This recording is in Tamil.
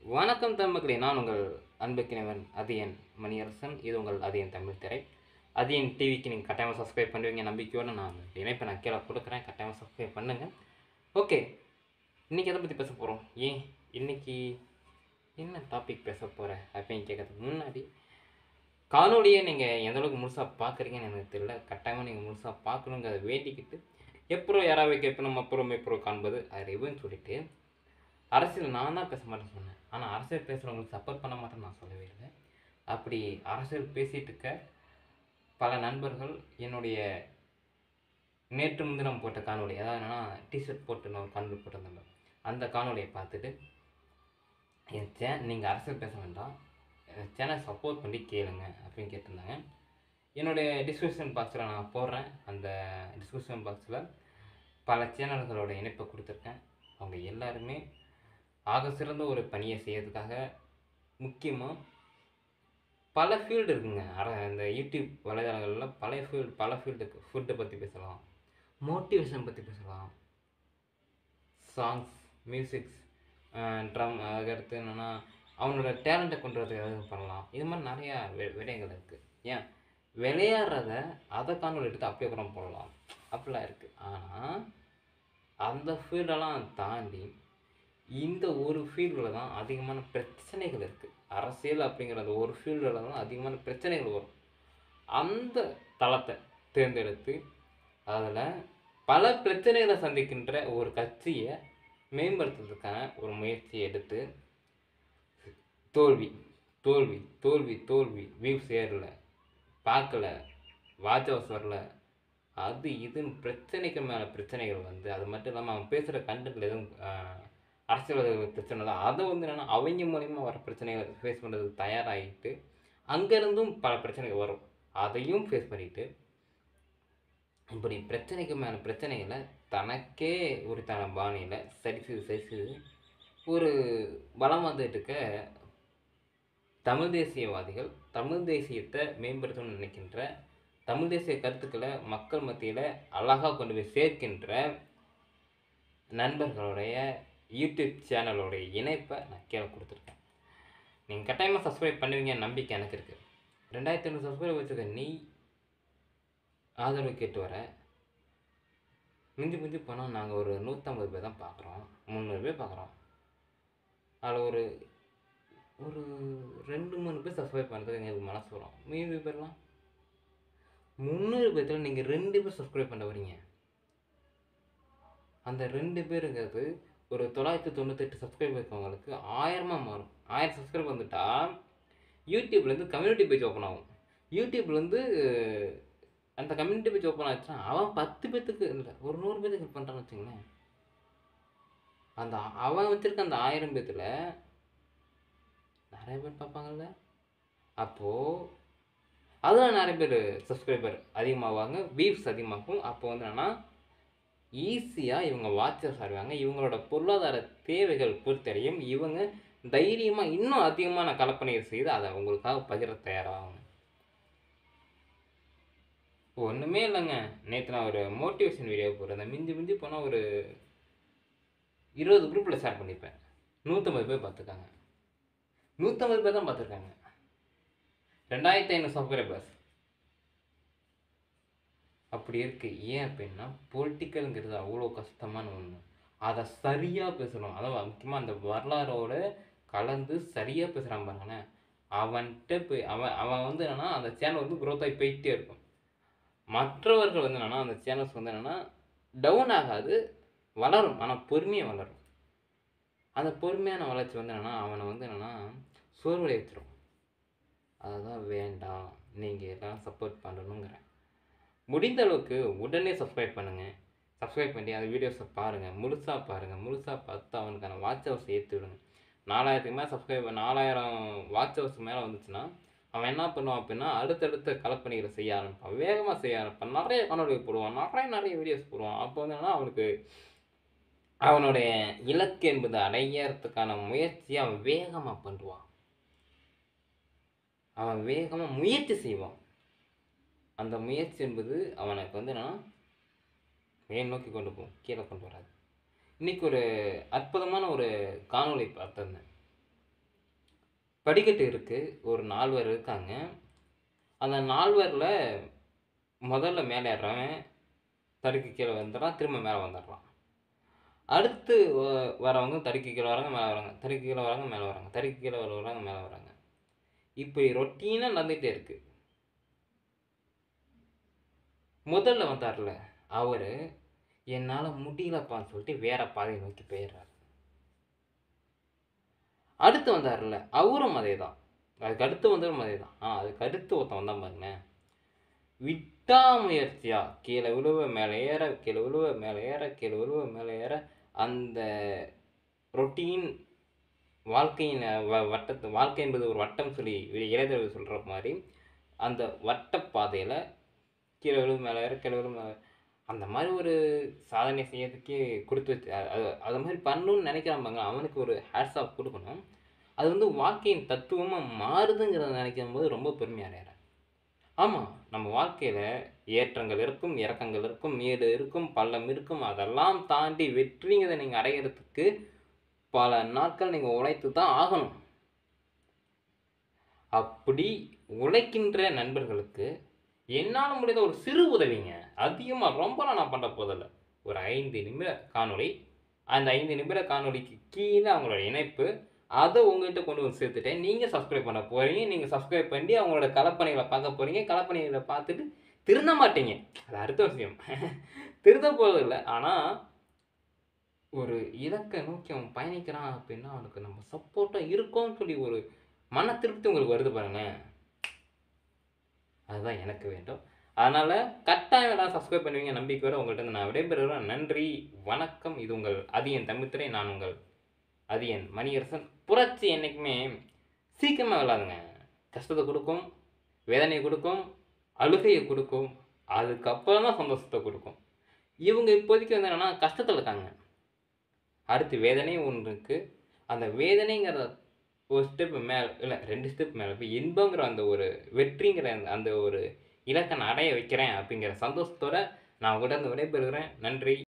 வணக்கம் தமிழர்களே நான் உங்கள் அன்புக்கினவன் அதியன் மணியரசன் இது உங்கள் அதியன் தமிழ் திரை அதியன் டிவிக்கு நீங்கள் கட்டாயமாக சப்ஸ்கிரைப் பண்ணுவீங்க நம்பிக்கையோடு நான் இணைப்பை நான் கீழே கொடுக்குறேன் கட்டாயமாக சப்ஸ்கிரைப் பண்ணுங்கள் ஓகே இன்றைக்கி எதை பற்றி பேச போகிறோம் ஏன் இன்னைக்கு என்ன டாபிக் பேச போகிறேன் அப்படின்னு கேட்கறதுக்கு முன்னாடி காணொலியை நீங்கள் எந்த அளவுக்கு முழுசாக பார்க்குறீங்கன்னு எனக்கு தெரியல கட்டாயமாக நீங்கள் முழுசாக பார்க்கணுங்கிறத வேண்டிக்கிட்டு எப்போ யாராவது கேட்கணும் அப்புறம் எப்போ காண்பது அறிவுன்னு சொல்லிட்டு அரசியல் நான் தான் பேச மாட்டேன்னு சொன்னேன் ஆனால் அரசியல் பேசுகிறவங்களுக்கு சப்போர்ட் பண்ண மாட்டேன்னு நான் சொல்லவே இல்லை அப்படி அரசியல் பேசிகிட்டு இருக்க பல நண்பர்கள் என்னுடைய நேற்று முன்தினம் போட்ட காணொளி அதாவது என்னன்னா டிஷர்ட் போட்டு நான் ஒரு காணொலி போட்டிருந்தேன் அந்த காணொலியை பார்த்துட்டு என் சே நீங்கள் அரசியல் பேச வேண்டாம் சேனல் சப்போர்ட் பண்ணி கேளுங்க அப்படின்னு கேட்டிருந்தாங்க என்னுடைய டிஸ்கிரிப்ஷன் பாக்ஸில் நான் போடுறேன் அந்த டிஸ்கிரிப்ஷன் பாக்ஸில் பல சேனல்களோட இணைப்பை கொடுத்துருக்கேன் அவங்க எல்லாருமே ஆக சிறந்த ஒரு பணியை செய்யறதுக்காக முக்கியமாக பல ஃபீல்டு இருக்குங்க அர இந்த யூடியூப் வலைதளங்களில் பல ஃபீல்டு பல ஃபீல்டு இருக்குது ஃபுட்டை பற்றி பேசலாம் மோட்டிவேஷன் பற்றி பேசலாம் சாங்ஸ் மியூசிக்ஸ் ட்ரம் அதுக்கடுத்து என்னென்னா அவனோட டேலண்ட்டை கொண்டு வரதுக்கு எதாவது பண்ணலாம் இது மாதிரி நிறையா வி விடயங்கள் இருக்குது ஏன் விளையாடுறத அதை காணொலி எடுத்து அப்படியே கூட போடலாம் அப்படிலாம் இருக்குது ஆனால் அந்த ஃபீல்டெல்லாம் தாண்டி இந்த ஒரு ஃபீல்டில் தான் அதிகமான பிரச்சனைகள் இருக்குது அரசியல் அப்படிங்கிற அந்த ஒரு ஃபீல்டில் தான் அதிகமான பிரச்சனைகள் வரும் அந்த தளத்தை தேர்ந்தெடுத்து அதில் பல பிரச்சனைகளை சந்திக்கின்ற ஒரு கட்சியை மேம்படுத்துறதுக்கான ஒரு முயற்சியை எடுத்து தோல்வி தோல்வி தோல்வி தோல்வி வியூஸ் ஏறல பார்க்கல வாட்ச் ஹவர்ஸ் வரல அது இதுன்னு பிரச்சனைக்கு மேலே பிரச்சனைகள் வந்து அது மட்டும் இல்லாமல் அவன் பேசுகிற கண்டென்ட்டில் எதுவும் அரசியல் பிரச்சனை தான் அதை வந்து என்னென்னா அவங்க மூலிமா வர பிரச்சனைகளை ஃபேஸ் பண்ணுறதுக்கு தயாராகிட்டு அங்கேருந்தும் பல பிரச்சனைகள் வரும் அதையும் ஃபேஸ் பண்ணிட்டு இப்படி பிரச்சனைக்கு மேலே பிரச்சனைகளை தனக்கே உரித்தான பாணியில் சரி செய்து சரி செய்து ஒரு பலம் வந்துட்டு இருக்க தமிழ் தேசியவாதிகள் தமிழ் தேசியத்தை மேம்படுத்தணும்னு நினைக்கின்ற தமிழ் தேசிய கருத்துக்களை மக்கள் மத்தியில் அழகாக கொண்டு போய் சேர்க்கின்ற நண்பர்களுடைய யூடியூப் சேனலோடைய இணைப்பை நான் கீழே கொடுத்துருக்கேன் நீங்கள் கட்டாயமாக சப்ஸ்கிரைப் பண்ணுவீங்கன்னு நம்பிக்கை எனக்கு இருக்குது ரெண்டாயிரத்தி ஐநூறு சப்ஸ்கிரைப் வச்சுருக்க நீ ஆதரவு கேட்டு வர மிஞ்சி மிஞ்சி போனால் நாங்கள் ஒரு நூற்றம்பது பேர் தான் பார்க்குறோம் முந்நூறு பேர் பார்க்குறோம் அதில் ஒரு ஒரு ரெண்டு மூணு பேர் சப்ஸ்கிரைப் பண்ணுறதுக்கு எங்களுக்கு மனசு வரும் மீதி பேர்லாம் முந்நூறு பேர்த்தில் நீங்கள் ரெண்டு பேர் சப்ஸ்கிரைப் பண்ண வரீங்க அந்த ரெண்டு பேருங்கிறது ஒரு தொள்ளாயிரத்தி தொண்ணூத்தெட்டு சப்ஸ்கிரைப் இருக்கவங்களுக்கு ஆயிரமாக மாறும் ஆயிரம் சப்ஸ்கிரைப் வந்துட்டா யூடியூப்லேருந்து கம்யூனிட்டி பேஜ் ஓப்பன் ஆகும் யூடியூப்லேருந்து அந்த கம்யூனிட்டி பேஜ் ஓப்பன் ஆச்சுன்னா அவன் பத்து பேத்துக்கு இல்லை ஒரு நூறு பேத்துக்கு ஹெல்ப் பண்ணுறான்னு வச்சுங்களேன் அந்த அவன் வச்சுருக்க அந்த ஆயிரம் பேத்தில் நிறைய பேர் பார்ப்பாங்கல்ல அப்போது அதில் நிறைய பேர் சப்ஸ்கிரைபர் அதிகமாகுவாங்க வியூஸ் அதிகமாகும் அப்போ வந்து என்னென்னா ஈஸியாக இவங்க வாட்சர்ஸ் ஆடுவாங்க இவங்களோட பொருளாதார தேவைகள் பொறுத்தடையும் இவங்க தைரியமாக இன்னும் அதிகமான கலப்பனைகள் செய்து அதை அவங்களுக்காக பகிர தயாராகும் ஒன்றுமே இல்லைங்க நேற்று நான் ஒரு மோட்டிவேஷன் வீடியோ போடுறேன் மிஞ்சி மிஞ்சி போனால் ஒரு இருபது குரூப்பில் ஷேர் பண்ணிப்பேன் நூற்றம்பது பேர் பார்த்துருக்காங்க நூற்றம்பது பேர் தான் பார்த்துருக்காங்க ரெண்டாயிரத்தி ஐநூறு சப்ஸ்கிரைபர்ஸ் அப்படி இருக்குது ஏன் அப்படின்னா பொலிட்டிக்கலுங்கிறது அவ்வளோ கஷ்டமான ஒன்று அதை சரியாக பேசணும் அதாவது முக்கியமாக அந்த வரலாறோட கலந்து சரியாக பேசுகிறான் பாருங்களேன் அவன்கிட்ட போய் அவன் அவன் வந்து என்னென்னா அந்த சேனல் வந்து க்ரோத் ஆகி போயிட்டே இருக்கும் மற்றவர்கள் வந்து என்னென்னா அந்த சேனல்ஸ் வந்து என்னென்னா டவுன் ஆகாது வளரும் ஆனால் பொறுமையாக வளரும் அந்த பொறுமையான வளர்ச்சி வந்து என்னென்னா அவனை வந்து என்னென்னா சோர்வடை வச்சிரும் அதுதான் வேண்டாம் நீங்கள் எல்லாம் சப்போர்ட் பண்ணணுங்கிறேன் முடிந்த அளவுக்கு உடனே சப்ஸ்கிரைப் பண்ணுங்கள் சப்ஸ்கிரைப் பண்ணி அந்த வீடியோஸை பாருங்கள் முழுசாக பாருங்கள் முழுசாக பார்த்து அவனுக்கான வாட்ச் ஹவர்ஸ் ஏற்றி விடுங்க நாலாயிரத்துக்கு மேலே சப்ஸ்கிரைப் நாலாயிரம் வாட்ச் ஹவர்ஸ் மேலே வந்துச்சுன்னா அவன் என்ன பண்ணுவான் அப்படின்னா அடுத்தடுத்த கலப்பணிகளை செய்ய ஆரம்பிப்பான் வேகமாக செய்ய ஆரம்பிப்பான் நிறைய காணொலி போடுவான் நிறைய நிறைய வீடியோஸ் போடுவான் அப்போ வந்து என்னன்னா அவனுக்கு அவனுடைய இலக்கு என்பது அடையறதுக்கான முயற்சியை அவன் வேகமாக பண்ணுவான் அவன் வேகமாக முயற்சி செய்வான் அந்த முயற்சி என்பது அவனுக்கு வந்து என்னன்னா மேல் நோக்கி கொண்டு போகும் கீழே கொண்டு வராது இன்றைக்கி ஒரு அற்புதமான ஒரு காணொளி பார்த்துருந்தேன் படிக்கட்டு இருக்குது ஒரு நால்வர் இருக்காங்க அந்த நால்வரில் முதல்ல மேலே ஏறுறவன் தடுக்கி கீழே வந்துடுறான் திரும்ப மேலே வந்துடுறான் அடுத்து வ- வரவங்க தடுக்கி கீழே வராங்க மேலே வராங்க தடுக்கி கீழே வராங்க மேலே வராங்க தடுக்கி கீழே வர வராங்க மேலே வராங்க இப்படி ரொட்டீனாக நடந்துகிட்டே இருக்கு முதல்ல வந்தார்ல அவர் என்னால் முடியலப்பான்னு சொல்லிட்டு வேற பாதையை நோக்கி போயிடுறாரு அடுத்து வந்தார்ல அவரும் அதே தான் அதுக்கு அடுத்து வந்தவரும் அதே தான் ஆ அதுக்கு அடுத்து ஒருத்தன் வந்தான் பாருங்களேன் விட்டாமுயற்சியா கீழே விழுவ மேலே ஏற கீழே விழுவ மேலே ஏற கீழே விழுவ மேலே ஏற அந்த ரொட்டீன் வாழ்க்கையின் வ வட்டத்து வாழ்க்கை என்பது ஒரு வட்டம் சொல்லி இளைஞர்கள் சொல்கிற மாதிரி அந்த வட்டப்பாதையில் கீழே விழுவ மேலே ஏற கீழே விழுவ மேலே அந்த மாதிரி ஒரு சாதனை செய்யறதுக்கே கொடுத்து வச்சு அ- அது அது மாதிரி பண்ணணும்னு நினைக்கிறான் பாங்க அவனுக்கு ஒரு ஹேட்ஸ் ஆஃப் கொடுக்கணும் அது வந்து வாழ்க்கையின் தத்துவமாக மாறுதுங்கிறத நினைக்கும் போது ரொம்ப பெருமையாக அடையிறேன் ஆமாம் நம்ம வாழ்க்கையில் ஏற்றங்கள் இருக்கும் இறக்கங்கள் இருக்கும் மேடு இருக்கும் பள்ளம் இருக்கும் அதெல்லாம் தாண்டி வெற்றிங்கிறத நீங்கள் அடையிறதுக்கு பல நாட்கள் நீங்கள் உழைத்து தான் ஆகணும் அப்படி உழைக்கின்ற நண்பர்களுக்கு என்னால் முடிந்த ஒரு சிறு உதவிங்க அதிகமாக ரொம்பலாம் நான் பண்ண போதில்ல ஒரு ஐந்து நிமிட காணொளி அந்த ஐந்து நிமிட காணொளிக்கு கீழே அவங்களோட இணைப்பு அதை உங்கள்கிட்ட கொண்டு வந்து சேர்த்துட்டேன் நீங்கள் சப்ஸ்கிரைப் பண்ண போகிறீங்க நீங்கள் சப்ஸ்கிரைப் பண்ணி அவங்களோட கலப்பணிகளை பார்க்க போகிறீங்க கலப்பணிகளை பார்த்துட்டு திருந்த மாட்டீங்க அது அடுத்த விஷயம் திருந்த போகிறது இல்லை ஆனால் ஒரு இலக்கை நோக்கி அவன் பயணிக்கிறான் அப்படின்னா அவனுக்கு நம்ம சப்போர்ட்டாக இருக்கோம்னு சொல்லி ஒரு மன திருப்தி உங்களுக்கு வருது பாருங்களேன் அதுதான் எனக்கு வேண்டும் அதனால் கட்டாயம் எல்லாம் சப்ஸ்கிரைப் பண்ணுவீங்க நம்பிக்கையோட உங்கள்கிட்ட இருந்து நான் விடைபெறுகிறேன் நன்றி வணக்கம் இது உங்கள் அதியன் தமிழ்த்துறை நான் உங்கள் அதியன் மணியரசன் புரட்சி என்றைக்குமே சீக்கிரமாக விளாடுங்க கஷ்டத்தை கொடுக்கும் வேதனையை கொடுக்கும் அழுகையை கொடுக்கும் அதுக்கப்புறம் தான் சந்தோஷத்தை கொடுக்கும் இவங்க இப்போதைக்கு வந்து என்னென்னா கஷ்டத்தில் இருக்காங்க அடுத்து வேதனை ஒன்று இருக்குது அந்த வேதனைங்கிற ஒரு ஸ்டெப் மேலே இல்லை ரெண்டு ஸ்டெப் மேலே போய் இன்பங்கிற அந்த ஒரு வெற்றிங்கிற அந்த- அந்த ஒரு இலக்கை நான் அடைய வைக்கிறேன் அப்படிங்கிற சந்தோஷத்தோட நான் உங்கள்கிட்ட இருந்து விடைபெறுகிறேன் நன்றி